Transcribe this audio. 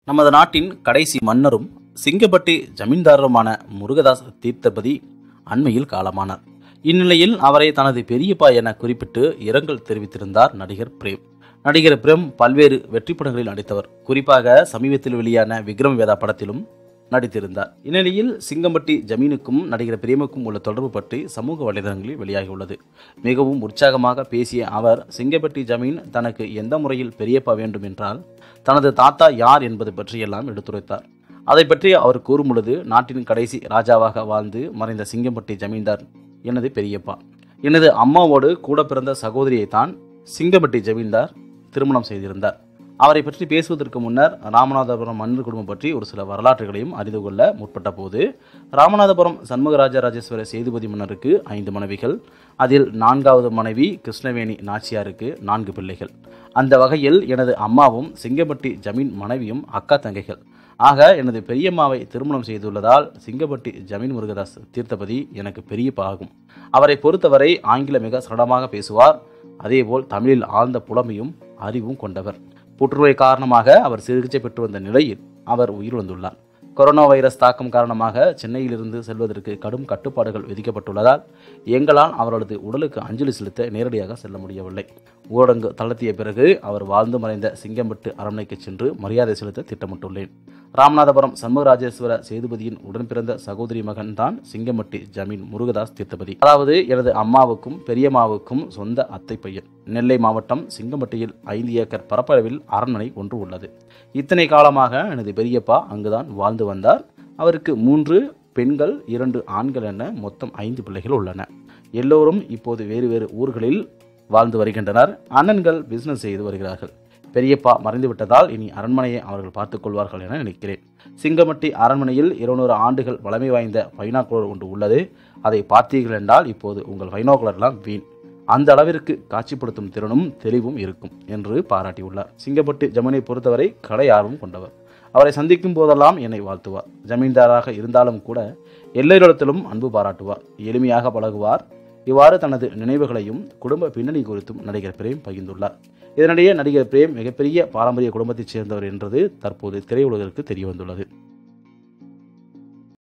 நமது நாட்டின் கடைசி மன்னரும் சிங்கப்பட்டி ஜமீன்தாரருமான முருகதாஸ் தீர்த்தபதி அண்மையில் காலமானார் இந்நிலையில் அவரை தனது பெரியப்பா என குறிப்பிட்டு இரங்கல் தெரிவித்திருந்தார் நடிகர் பிரேம் நடிகர் பிரேம் பல்வேறு வெற்றி படங்களில் நடித்தவர் குறிப்பாக சமீபத்தில் வெளியான விக்ரம் வேதா படத்திலும் நடித்திருந்தார் இந்நிலையில் சிங்கம்பட்டி ஜமீனுக்கும் நடிகர் பிரேமுக்கும் உள்ள தொடர்பு பற்றி சமூக வலைதளங்களில் வெளியாகியுள்ளது மிகவும் உற்சாகமாக பேசிய அவர் சிங்கம்பட்டி ஜமீன் தனக்கு எந்த முறையில் பெரியப்பா வேண்டும் என்றால் தனது தாத்தா யார் என்பது பற்றியெல்லாம் எடுத்துரைத்தார் அதை பற்றி அவர் கூறும் பொழுது நாட்டின் கடைசி ராஜாவாக வாழ்ந்து மறைந்த சிங்கம்பட்டி ஜமீன்தார் எனது பெரியப்பா எனது அம்மாவோடு கூட பிறந்த சகோதரியைத்தான் சிங்கம்பட்டி ஜமீன்தார் திருமணம் செய்திருந்தார் அவரை பற்றி பேசுவதற்கு முன்னர் ராமநாதபுரம் மன்னர் குடும்பம் பற்றி ஒரு சில வரலாற்றுகளையும் அறிந்து கொள்ள முற்பட்ட போது ராமநாதபுரம் சண்முகராஜ ராஜேஸ்வர சேதுபதி மன்னருக்கு ஐந்து மனைவிகள் அதில் நான்காவது மனைவி கிருஷ்ணவேணி நாச்சியாருக்கு நான்கு பிள்ளைகள் அந்த வகையில் எனது அம்மாவும் சிங்கப்பட்டி ஜமீன் மனைவியும் அக்கா தங்கைகள் ஆக எனது பெரியம்மாவை திருமணம் செய்துள்ளதால் சிங்கப்பட்டி ஜமீன் முருகதாஸ் தீர்த்தபதி எனக்கு பெரியப்பா ஆகும் அவரை பொறுத்தவரை ஆங்கிலம் மிக சரளமாக பேசுவார் அதேபோல் தமிழில் ஆழ்ந்த புலமையும் அறிவும் கொண்டவர் புற்றுநோய் காரணமாக அவர் சிகிச்சை பெற்று வந்த நிலையில் அவர் உயிரிழந்துள்ளார் கொரோனா வைரஸ் தாக்கம் காரணமாக சென்னையிலிருந்து செல்வதற்கு கடும் கட்டுப்பாடுகள் விதிக்கப்பட்டுள்ளதால் எங்களால் அவரது உடலுக்கு அஞ்சலி செலுத்த நேரடியாக செல்ல முடியவில்லை ஊரடங்கு தளர்த்திய பிறகு அவர் வாழ்ந்து மறைந்த சிங்கம்பட்டு அரண்மனைக்கு சென்று மரியாதை செலுத்த திட்டமிட்டுள்ளேன் ராமநாதபுரம் சண்முகராஜேஸ்வர சேதுபதியின் உடன் பிறந்த சகோதரி மகன் தான் சிங்கம்பட்டி ஜமீன் முருகதாஸ் தீர்த்தபதி அதாவது எனது அம்மாவுக்கும் பெரியம்மாவுக்கும் சொந்த அத்தை பையன் நெல்லை மாவட்டம் சிங்கம்பட்டியில் ஐந்து ஏக்கர் பரப்பளவில் அரண்மனை ஒன்று உள்ளது இத்தனை காலமாக எனது பெரியப்பா அங்குதான் வாழ்ந்து வந்தார் அவருக்கு மூன்று பெண்கள் இரண்டு ஆண்கள் என மொத்தம் ஐந்து பிள்ளைகள் உள்ளன எல்லோரும் இப்போது வேறு வேறு ஊர்களில் வாழ்ந்து வருகின்றனர் அண்ணன்கள் பிசினஸ் செய்து வருகிறார்கள் பெரியப்பா மறைந்து விட்டதால் இனி அரண்மனையை அவர்கள் பார்த்துக் கொள்வார்கள் என நினைக்கிறேன் சிங்கமட்டி அரண்மனையில் இருநூறு ஆண்டுகள் பழமை வாய்ந்த பைனாக்குலர் ஒன்று உள்ளது அதை பார்த்தீர்கள் என்றால் இப்போது உங்கள் பைனாக்குலர்லாம் வீண் அந்த அளவிற்கு காட்சிப்படுத்தும் திறனும் தெளிவும் இருக்கும் என்று பாராட்டியுள்ளார் சிங்கப்பட்டு ஜமீனை பொறுத்தவரை கலை ஆர்வம் கொண்டவர் அவரை சந்திக்கும் போதெல்லாம் என்னை வாழ்த்துவார் ஜமீன்தாராக இருந்தாலும் கூட எல்லோரிடத்திலும் அன்பு பாராட்டுவார் எளிமையாக பழகுவார் இவ்வாறு தனது நினைவுகளையும் குடும்ப பின்னணி குறித்தும் நடிகர் பிரேம் பகிர்ந்துள்ளார் இதனிடையே நடிகர் பிரேம் மிகப்பெரிய பாரம்பரிய குடும்பத்தைச் சேர்ந்தவர் என்றது தற்போது திரையுலகிற்கு தெரிய வந்துள்ளது